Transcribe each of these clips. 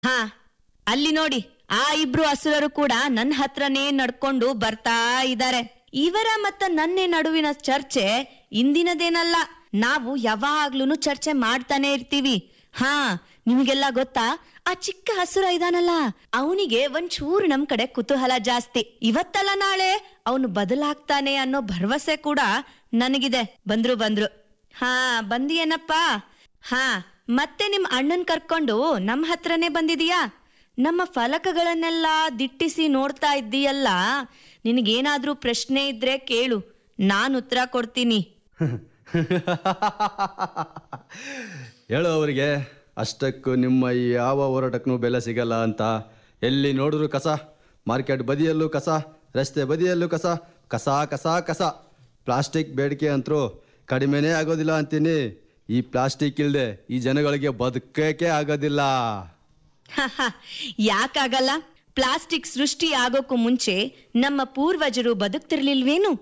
ಹಾ ಅಲ್ಲಿ ನೋಡಿ ಆ ಇಬ್ರು ಅಸುರರು ಕೂಡ ನನ್ನ ಹತ್ರನೇ ನಡ್ಕೊಂಡು ಬರ್ತಾ ಇದ್ದಾರೆ ಇವರ ಮತ್ತ ನನ್ನೆ ನಡುವಿನ ಚರ್ಚೆ ಇಂದಿನದೇನಲ್ಲ ನಾವು ಯಾವಾಗ್ಲೂ ಚರ್ಚೆ ಮಾಡ್ತಾನೆ ಇರ್ತೀವಿ ಹಾ ನಿಮ್ಗೆಲ್ಲ ಗೊತ್ತಾ ಆ ಚಿಕ್ಕ ಹಸುರ ಇದಾನಲ್ಲ ಅವನಿಗೆ ಒಂಚೂರು ನಮ್ ಕಡೆ ಕುತೂಹಲ ಜಾಸ್ತಿ ಇವತ್ತಲ್ಲ ನಾಳೆ ಅವನು ಬದಲಾಗ್ತಾನೆ ಅನ್ನೋ ಭರವಸೆ ಕೂಡ ನನಗಿದೆ ಬಂದ್ರು ಬಂದ್ರು ಹಾ ಬಂದಿಯೇನಪ್ಪ ಹಾ ಮತ್ತೆ ನಿಮ್ ಅಣ್ಣನ್ ಕರ್ಕೊಂಡು ನಮ್ ಹತ್ರನೇ ಬಂದಿದೀಯಾ ನಮ್ಮ ಫಲಕಗಳನ್ನೆಲ್ಲ ದಿಟ್ಟಿಸಿ ನೋಡ್ತಾ ಇದ್ದೀಯಲ್ಲ ನಿನಗೇನಾದ್ರೂ ಪ್ರಶ್ನೆ ಇದ್ರೆ ಕೇಳು ನಾನ್ ಉತ್ತರ ಕೊಡ್ತೀನಿ ಹೇಳು ಅವರಿಗೆ ಅಷ್ಟಕ್ಕೂ ನಿಮ್ಮ ಈ ಯಾವ ಹೋರಾಟಕ್ಕೂ ಬೆಲೆ ಸಿಗಲ್ಲ ಅಂತ ಎಲ್ಲಿ ನೋಡಿದ್ರು ಕಸ ಮಾರ್ಕೆಟ್ ಬದಿಯಲ್ಲೂ ಕಸ ರಸ್ತೆ ಬದಿಯಲ್ಲೂ ಕಸ ಕಸ ಕಸ ಕಸ ಪ್ಲಾಸ್ಟಿಕ್ ಬೇಡಿಕೆ ಅಂತರೂ ಕಡಿಮೆನೇ ಆಗೋದಿಲ್ಲ ಅಂತೀನಿ ಈ ಪ್ಲಾಸ್ಟಿಕ್ ಇಲ್ಲದೆ ಈ ಜನಗಳಿಗೆ ಬದುಕಕ್ಕೆ ಆಗೋದಿಲ್ಲ ಯಾಕಾಗಲ್ಲ ಪ್ಲಾಸ್ಟಿಕ್ ಸೃಷ್ಟಿ ಆಗೋಕ್ಕೂ ಮುಂಚೆ ನಮ್ಮ ಪೂರ್ವಜರು ಬದುಕ್ತಿರ್ಲಿಲ್ವೇನು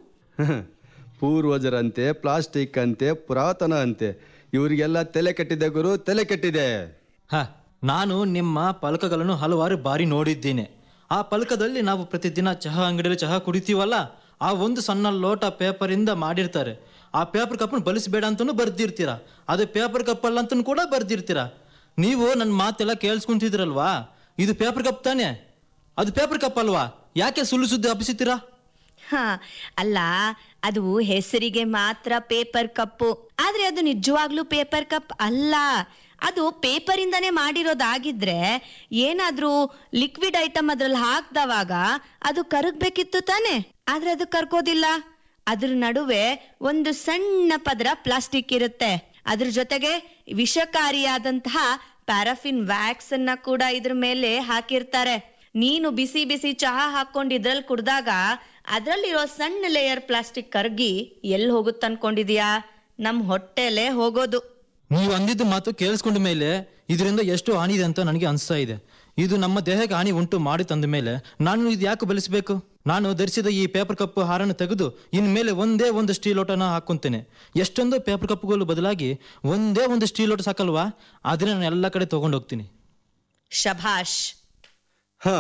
ಪೂರ್ವಜರಂತೆ ಪ್ಲಾಸ್ಟಿಕ್ ಅಂತೆ ಪುರಾತನ ಅಂತೆ ಇವರಿಗೆಲ್ಲ ತಲೆ ಕೆಟ್ಟಿದೆ ಗುರು ತಲೆ ಕೆಟ್ಟಿದೆ ಹ ನಾನು ನಿಮ್ಮ ಫಲಕಗಳನ್ನು ಹಲವಾರು ಬಾರಿ ನೋಡಿದ್ದೇನೆ ಆ ಫಲಕದಲ್ಲಿ ನಾವು ಪ್ರತಿದಿನ ಚಹಾ ಅಂಗಡಿಯಲ್ಲಿ ಚಹಾ ಕುಡಿತೀವಲ್ಲ ಆ ಒಂದು ಸಣ್ಣ ಲೋಟ ಪೇಪರಿಂದ ಮಾಡಿರ್ತಾರೆ ಆ ಪೇಪರ್ ಕಪ್ಪನ್ನು ಬಲಿಸಬೇಡ ಅಂತಲೂ ಬರ್ದಿರ್ತೀರ ಅದು ಪೇಪರ್ ಕಪ್ ಅಲ್ಲ ಅಂತಲೂ ಕೂಡ ಬರ್ದಿರ್ತೀರ ನೀವು ನನ್ನ ಮಾತೆಲ್ಲ ಕೇಳಿಸ್ಕೊಂತಿದ್ರಲ್ವಾ ಇದು ಪೇಪರ್ ಕಪ್ ತಾನೇ ಅದು ಪೇಪರ್ ಕಪ್ ಅಲ್ವಾ ಯಾಕೆ ಸುಳ್ಳು ಸುದ್ದಿ ಹಬ್ಬಿಸುತ್ತೀರಾ ಹಾ ಅಲ್ಲ ಅದು ಹೆಸರಿಗೆ ಮಾತ್ರ ಪೇಪರ್ ಕಪ್ಪು ಆದ್ರೆ ಅದು ನಿಜವಾಗ್ಲೂ ಪೇಪರ್ ಕಪ್ ಅಲ್ಲ ಅದು ಪೇಪರ್ ಇಂದಾನೇ ಮಾಡಿರೋದಾಗಿದ್ರೆ ಏನಾದ್ರೂ ಲಿಕ್ವಿಡ್ ಐಟಮ್ ಅದ್ರಲ್ಲಿ ಹಾಕ್ದವಾಗ ಅದು ಕರಗ್ಬೇಕಿತ್ತು ತಾನೆ ಆದ್ರೆ ಅದು ಕರ್ಕೋದಿಲ್ಲ ಅದ್ರ ನಡುವೆ ಒಂದು ಸಣ್ಣ ಪದರ ಪ್ಲಾಸ್ಟಿಕ್ ಇರುತ್ತೆ ಅದ್ರ ಜೊತೆಗೆ ವಿಷಕಾರಿಯಾದಂತಹ ಪ್ಯಾರಾಫಿನ್ ವ್ಯಾಕ್ಸ್ ಅನ್ನ ಕೂಡ ಇದ್ರ ಮೇಲೆ ಹಾಕಿರ್ತಾರೆ ನೀನು ಬಿಸಿ ಬಿಸಿ ಚಹಾ ಹಾಕೊಂಡು ಇದ್ರಲ್ಲಿ ಕುಡ್ದಾಗ ಅದ್ರಲ್ಲಿರೋ ಸಣ್ಣ ಲೇಯರ್ ಪ್ಲಾಸ್ಟಿಕ್ ಕರ್ಗಿ ಎಲ್ಲಿ ಹೋಗುತ್ತೆ ಅನ್ಕೊಂಡಿದ್ಯಾ ನಮ್ ಹೊಟ್ಟೆಲೆ ಹೋಗೋದು ನೀವು ಅಂದಿದ್ದು ಮಾತು ಕೇಳಿಸ್ಕೊಂಡ ಮೇಲೆ ಇದರಿಂದ ಎಷ್ಟು ಹಾನಿ ಇದೆ ಅಂತ ನನಗೆ ಅನಿಸ್ತಾ ಇದೆ ಇದು ನಮ್ಮ ದೇಹಕ್ಕೆ ಹಾನಿ ಉಂಟು ಮಾಡಿ ತಂದ ಮೇಲೆ ನಾನು ಇದು ಯಾಕೆ ಬೆಳೆಸಬೇಕು ನಾನು ಧರಿಸಿದ ಈ ಪೇಪರ್ ಕಪ್ ಹಾರನ್ನು ತೆಗೆದು ಇನ್ಮೇಲೆ ಒಂದೇ ಒಂದು ಸ್ಟೀಲ್ ಲೋಟನ ಹಾಕೊಂತೇನೆ ಎಷ್ಟೊಂದು ಪೇಪರ್ ಕಪ್ಗಳು ಬದಲಾಗಿ ಒಂದೇ ಒಂದು ಸ್ಟೀಲ್ ಲೋಟ ಸಾಕಲ್ವಾ ಅದನ್ನ ನಾನು ಎಲ್ಲ ಕಡೆ ತಗೊಂಡು ಹೋಗ್ತೀನಿ ಶಭಾಷ್ ಹ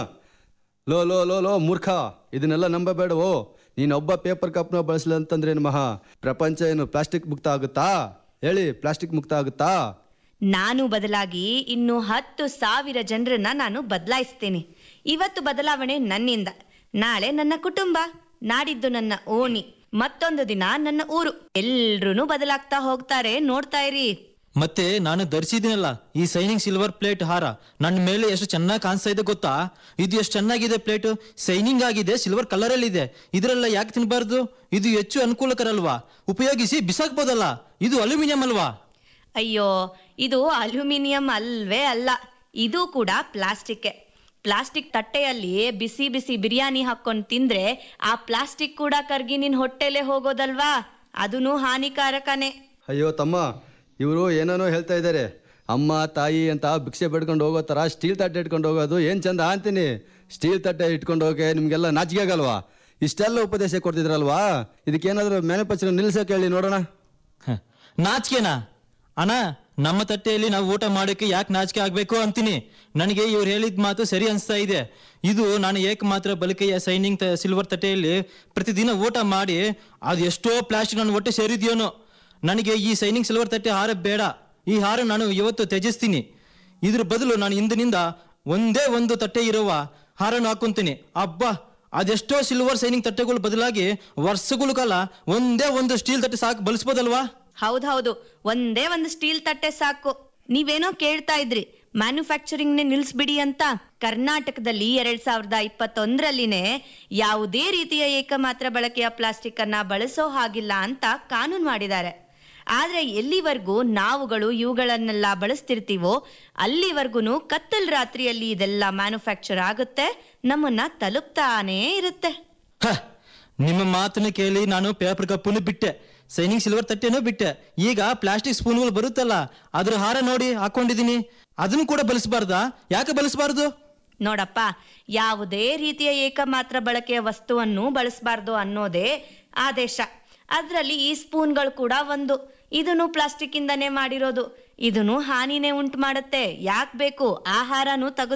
ಲೋ ಲೋ ಲೋ ಲೋ ಮೂರ್ಖ ಇದನ್ನೆಲ್ಲ ನಂಬಬೇಡವೋ ನೀನೊಬ್ಬ ಪೇಪರ್ ಕಪ್ನ ಬಳಸಲಿ ಅಂತಂದ್ರೇನು ಮಹಾ ಪ್ರಪಂಚ ಏನು ಪ್ಲಾಸ್ಟಿಕ್ ಮುಕ್ತ ಆಗುತ್ತಾ ಹೇಳಿ ಪ್ಲಾಸ್ಟಿಕ್ ಮುಕ್ತ ಆಗುತ್ತಾ ನಾನು ಬದಲಾಗಿ ಇನ್ನು ಹತ್ತು ಸಾವಿರ ಜನರನ್ನ ನಾನು ಬದಲಾಯಿಸ್ತೇನೆ ಇವತ್ತು ಬದಲಾವಣೆ ನನ್ನಿಂದ ನಾಳೆ ನನ್ನ ಕುಟುಂಬ ನಾಡಿದ್ದು ನನ್ನ ಓಣಿ ಮತ್ತೊಂದು ದಿನ ನನ್ನ ಊರು ಎಲ್ರೂ ಬದಲಾಗ್ತಾ ಹೋಗ್ತಾರೆ ನೋಡ್ತಾ ಇರಿ ಮತ್ತೆ ನಾನು ಧರಿಸಿದ್ದೀನಲ್ಲ ಈ ಸೈನಿಂಗ್ ಸಿಲ್ವರ್ ಪ್ಲೇಟ್ ಹಾರ ನನ್ನ ಮೇಲೆ ಎಷ್ಟು ಚೆನ್ನಾಗಿ ಕಾಣಿಸ್ತಾ ಇದೆ ಗೊತ್ತಾ ಇದು ಎಷ್ಟು ಚೆನ್ನಾಗಿದೆ ಪ್ಲೇಟ್ ಸೈನಿಂಗ್ ಆಗಿದೆ ಸಿಲ್ವರ್ ಕಲರ್ ಅಲ್ಲಿ ಇದೆ ಇದರೆಲ್ಲ ಯಾಕೆ ತಿನ್ನಬಾರ್ದು ಇದು ಹೆಚ್ಚು ಅನುಕೂಲಕರ ಅಲ್ವಾ ಉಪಯೋಗಿಸಿ ಬಿಸಾಕ್ಬೋದಲ್ಲ ಇದು ಅಲ್ಯೂಮಿನಿಯಂ ಅಲ್ವಾ ಅಯ್ಯೋ ಇದು ಅಲ್ಯೂಮಿನಿಯಂ ಅಲ್ವೇ ಅಲ್ಲ ಇದು ಕೂಡ ಪ್ಲಾಸ್ಟಿಕ್ ಪ್ಲಾಸ್ಟಿಕ್ ತಟ್ಟೆಯಲ್ಲಿ ಬಿಸಿ ಬಿಸಿ ಬಿರಿಯಾನಿ ಹಾಕೊಂಡು ತಿಂದ್ರೆ ಆ ಪ್ಲಾಸ್ಟಿಕ್ ಕೂಡ ಕರ್ಗಿ ನಿನ್ ಹೊಟ್ಟೆಲೆ ಹೋಗೋದಲ್ವಾ ಅದೂ ಹಾನಿಕಾರಕನೇ ಅಯ್ಯೋ ತಮ್ಮ ಇವರು ಏನೇನೋ ಹೇಳ್ತಾ ಇದ್ದಾರೆ ಅಮ್ಮ ತಾಯಿ ಅಂತ ಭಿಕ್ಷೆ ಬೇಡ್ಕೊಂಡು ಹೋಗೋ ಥರ ಸ್ಟೀಲ್ ತಟ್ಟೆ ಇಟ್ಕೊಂಡು ಹೋಗೋದು ಏನು ಚಂದ ಅಂತೀನಿ ಸ್ಟೀಲ್ ತಟ್ಟೆ ಇಟ್ಕೊಂಡು ಹೋಗಕ್ಕೆ ನಿಮಗೆಲ್ಲ ನಾಚಿಕೆ ಆಗಲ್ವಾ ಇಷ್ಟೆಲ್ಲ ಉಪದೇಶ ಕೊಡ್ತಿದ್ರಲ್ವಾ ಇದಕ್ಕೇನಾದರೂ ಮ್ಯಾನುಫ್ಯಾಕ್ಚರ್ ನಿಲ್ಸೋಕೆ ಹೇಳಿ ನೋಡೋಣ ಹ, ನಾಚಿಕೆನಾ ಅಣ್ಣ ನಮ್ಮ ತಟ್ಟೆಯಲ್ಲಿ ನಾವು ಊಟ ಮಾಡೋಕೆ ಯಾಕೆ ನಾಚಿಕೆ ಆಗ್ಬೇಕು ಅಂತೀನಿ ನನಗೆ ಇವ್ರು ಹೇಳಿದ ಮಾತು ಸರಿ ಅನಿಸ್ತಾ ಇದೆ ಇದು ನಾನು ಏಕ ಮಾತ್ರ ಬಲಿಕೆಯ ಸೈನಿಂಗ್ ಸಿಲ್ವರ್ ತಟ್ಟೆಯಲ್ಲಿ ಪ್ರತಿದಿನ ಊಟ ಮಾಡಿ ಅದು ಎಷ್ಟೋ ಪ್ಲಾಸ್ಟಿಕ್ ನನ್ನ ಹೊಟ್ಟೆ ಸೇರಿದ್ಯೋನೋ ನನಗೆ ಈ ಸೈನಿಂಗ್ ಸಿಲ್ವರ್ ತಟ್ಟೆ ಹಾರ ಬೇಡ ಈ ಹಾರ ನಾನು ಇವತ್ತು ತ್ಯಜಿಸ್ತೀನಿ ಇದ್ರ ಬದಲು ನಾನು ಇಂದಿನಿಂದ ಒಂದೇ ಒಂದು ತಟ್ಟೆ ಇರುವ ಹಾರನ್ನು ಹಾಕೊಂತೀನಿ ಅಬ್ಬಾ ಅದೆಷ್ಟೋ ಸಿಲ್ವರ್ ಸೈನಿಂಗ್ ತಟ್ಟೆಗಳು ಬದಲಾಗಿ ವರ್ಷಗಳ ಕಾಲ ಒಂದೇ ಒಂದು ಸ್ಟೀಲ್ ತಟ್ಟೆ ಸಾಕು ಬಳಸ್ಬೋದಲ್ವಾ ಹೌದೌದು ಒಂದೇ ಒಂದು ಸ್ಟೀಲ್ ತಟ್ಟೆ ಸಾಕು ನೀವೇನೋ ಕೇಳ್ತಾ ಇದ್ರಿ ಮ್ಯಾನುಫ್ಯಾಕ್ಚರಿಂಗ್ ನೇ ನಿಲ್ಸ್ಬಿಡಿ ಅಂತ ಕರ್ನಾಟಕದಲ್ಲಿ ಎರಡ್ ಸಾವಿರದ ಇಪ್ಪತ್ತೊಂದರಲ್ಲಿನೇ ಯಾವುದೇ ರೀತಿಯ ಏಕಮಾತ್ರ ಬಳಕೆಯ ಪ್ಲಾಸ್ಟಿಕ್ ಅನ್ನ ಬಳಸೋ ಹಾಗಿಲ್ಲ ಅಂತ ಕಾನೂನು ಮಾಡಿದ್ದಾರೆ ಆದ್ರೆ ಎಲ್ಲಿವರೆಗೂ ನಾವುಗಳು ಇವುಗಳನ್ನೆಲ್ಲ ಬಳಸ್ತಿರ್ತೀವೋ ಅಲ್ಲಿವರೆಗೂ ಕತ್ತಲ್ ರಾತ್ರಿಯಲ್ಲಿ ಇದೆಲ್ಲ ಮ್ಯಾನುಫ್ಯಾಕ್ಚರ್ ಆಗುತ್ತೆ ನಮ್ಮನ್ನ ತಲುಪ್ತಾನೇ ಇರುತ್ತೆ ಹ, ನಿಮ್ಮ ಮಾತನ್ನ ಕೇಳಿ ನಾನು ಪೇಪರ್ ಕಪ್ಪನ್ನು ಬಿಟ್ಟೆ ಸೈನಿಂಗ್ ಸಿಲ್ವರ್ ತಟ್ಟೆನೂ ಬಿಟ್ಟೆ ಈಗ ಪ್ಲಾಸ್ಟಿಕ್ ಸ್ಪೂನ್ಗಳು ಬರುತ್ತಲ್ಲ ಅದ್ರ ಹಾರ ನೋಡಿ ಹಾಕೊಂಡಿದೀನಿ ಅದನ್ನು ಕೂಡ ಬಳಸಬಾರ್ದಾ ಯಾಕೆ ಬಳಸಬಾರ್ದು ನೋಡಪ್ಪ ಯಾವುದೇ ರೀತಿಯ ಏಕಮಾತ್ರ ಬಳಕೆಯ ವಸ್ತುವನ್ನು ಬಳಸಬಾರ್ದು ಅನ್ನೋದೇ ಆದೇಶ ಅದರಲ್ಲಿ ಈ ಸ್ಪೂನ್ಗಳು ಕೂಡ ಒಂದು ಇದನ್ನು ಪ್ಲಾಸ್ಟಿಕ್ ಇಂದನೇ ಮಾಡಿರೋದು ಇದನ್ನು ಹಾನಿನೇ ಉಂಟು ಮಾಡುತ್ತೆ ಯಾಕೆ ಬೇಕು ಆಹಾರನು ತೆಗೆದು